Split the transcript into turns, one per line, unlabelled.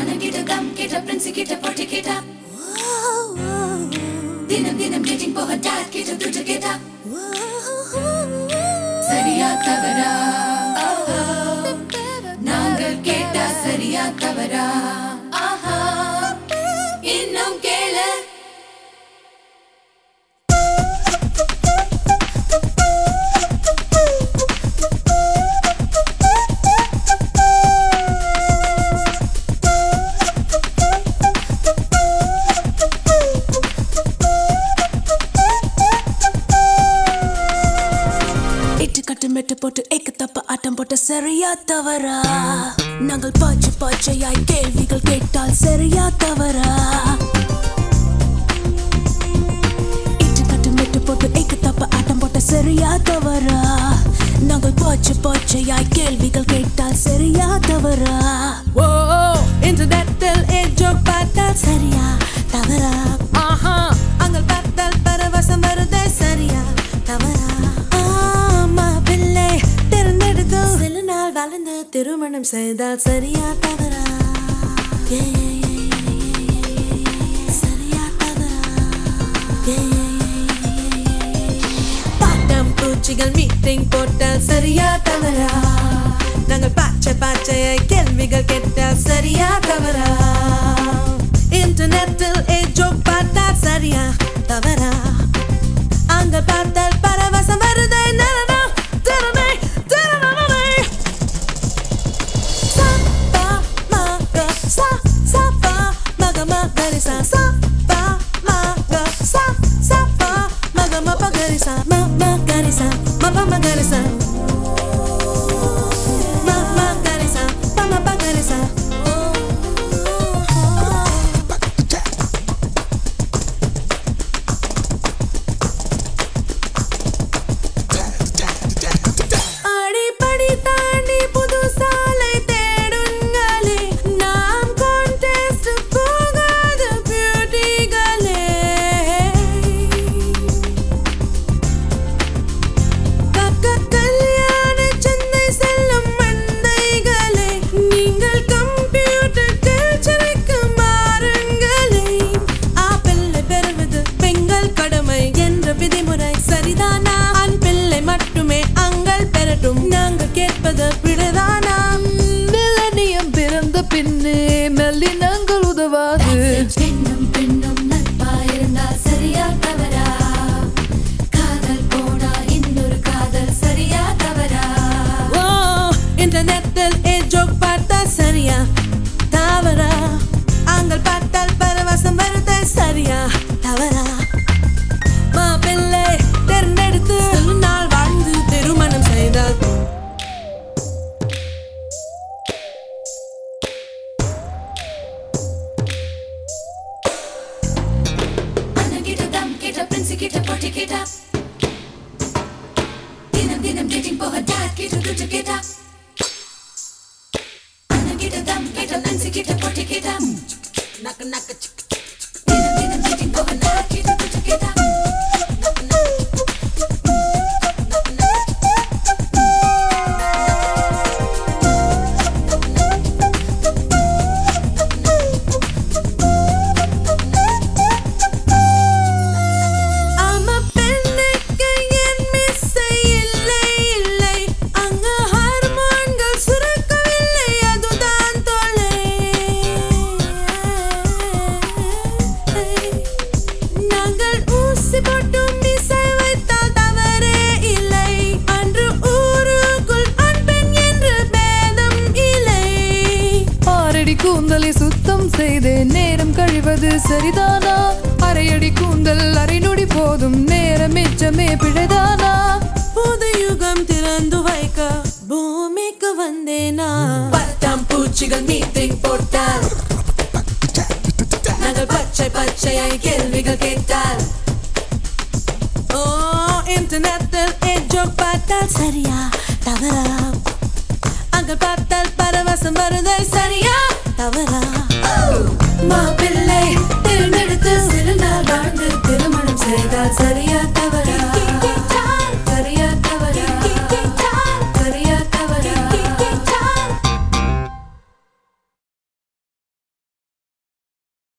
அனகிட்ட come கிட்ட Prince கிட்ட போட்டி கேட்டா தினம் தினம் டேட்டிங் போக டாட் கிட்ட துட்டு கேட்டா சரியா தவறா நாங்கள் கேட்டா சரியா தவறா ஆஹா இன்னும் கேளு
இட்டு கட்டு மெட்டு போட்டு ஏக்கு தப்ப ஆட்டம் போட்ட சரியா தவறா நாங்கள் பாய்ச்சி பாய்ச்சையாய் கேள்விகள் கேட்டால் சரியா தவறா இட்டு கட்டு மெட்டு போட்டு ஏக்கு தப்ப ஆட்டம் போட்ட சரியா தவறா நாங்கள் பாய்ச்சி பாய்ச்சையாய் கேள்விகள் கேட்டால் சரியா தவறா
ஓ இன்டர்நெட்டில் ஏஜோக் பார்த்தால்
சரியா தவறா
ஆஹா அங்கள் பார்த்தால் பரவசம் வருதே சரியா
தவறா
ஆமா பிள்ளை திறந்தெடுத்து சில நாள் வளர்ந்து திருமணம் செய்தால் சரியா தவறா
ஏ, ஏ, ஏ, ஏ, ஏ, ஏ, ஏ, ஏ, சரியா தவறா ஏ, ஏ, ஏ, ஏ, ஏ, ஏ, ஏ.
பாட்டம் பூச்சிகள் மீட்டிங் போட்டால் சரியா தவறா நாங்கள் பாச்சை பாச்சையை கேள்விகள் கேட்டால் சரியா தவறா இன்டர்நெட்டில் ஏஜோக் பார்த்தால் சரியா தவறா அங்க பார்த்தால் பரவசம் வருதே நரனா திறமை திறமை சா பா மா க சா சா பா ம க ம க ரி சா சா பா மா க சா சா பா ம க ம ப க ரி சா ம ம க ரி சா ம ப ம க ரி சா ம ம க ரி சா ப ம ப க ரி சா அடிப்படி தாண்டி புது சாலை தேடுங்களே நாம் கான்டெஸ்ட் போகாத பியூட்டிகளே கக்க கல்யாண சந்தை செல்லும் மந்தைகளே நீங்கள் கம்ப்யூட்டர் கல்ச்சருக்கு மாறுங்களே ஆப்பிள்ளை பெறுவது பெண்கள் கடமை என்ற விதிமுறை சரிதானா ஆண் பிள்ளை மட்டுமே அங்கள் பெறட்டும் நாங்கள் கேட்பது பிழைதானா மில்லனியம் பிறந்த பின்னே நல்லினங்கள் உதவாது
பெண்ணும் பெண்ணும் நட்பா இருந்தால் சரியா தவறா காதல் போனா இன்னொரு காதல் சரியா தவறா
ஓ இன்டர்நெட்டில் ஏஜோக் பார்த்தால் சரியா தவறா அங்கள் பார்த்தால் பரவசம் வருது சரியா தவறா மாப்பிள்ளை தேர்ந்தெடுத்து சில நாள் வாழ்ந்து திருமணம் செய்தால்
அனகிட்ட கம் கிட்ட பிரின்ஸ் கிட்ட போட்டி கேட்டா தினம் தினம் டேட்டிங் போக டாட் கிட்ட துட்டு கேட்டா அனகிட்ட கம் கிட்ட பிரின்ஸ் கிட்ட போட்டி கேட்டா
நக்க நக்க
தினம் தினம் டேட்டிங் போக டாட் கிட்ட துட்டு கேட்டா
ஆமா பெண்ணுக்கு என் மிஸ்ஸை இல்லை இல்லை அங்க ஹார்மோன்கள் சுரக்கவில்லை அதுதான் தொலை நாங்கள் ஊசி போட்டு மிஸ்ஸை வைத்தால் தவறே இல்லை அன்று ஊருக்குள் ஆண் பெண் என்று பேதம் இல்லை
ஆறடி கூந்தலை சுத்தம் செய்து நேரம் கழிவது சரிதானா அரையடி கூந்தல் அரை நொடி போதும் நேரம் மிச்சமே பிழைதானா
புது யுகம் திறந்து வைக்க பூமிக்கு வந்தேனா பத்தாம் பூச்சிகள் மீட்டிங் போட்டால் நாங்கள் பச்சை பச்சையாய் கேள்விகள் கேட்டால் ஓ இன்டர்நெட்டில் ஏஜோக் பார்த்தால்
சரியா தவறா
அங்க பார்த்தால் பரவசம் வருதை சரியா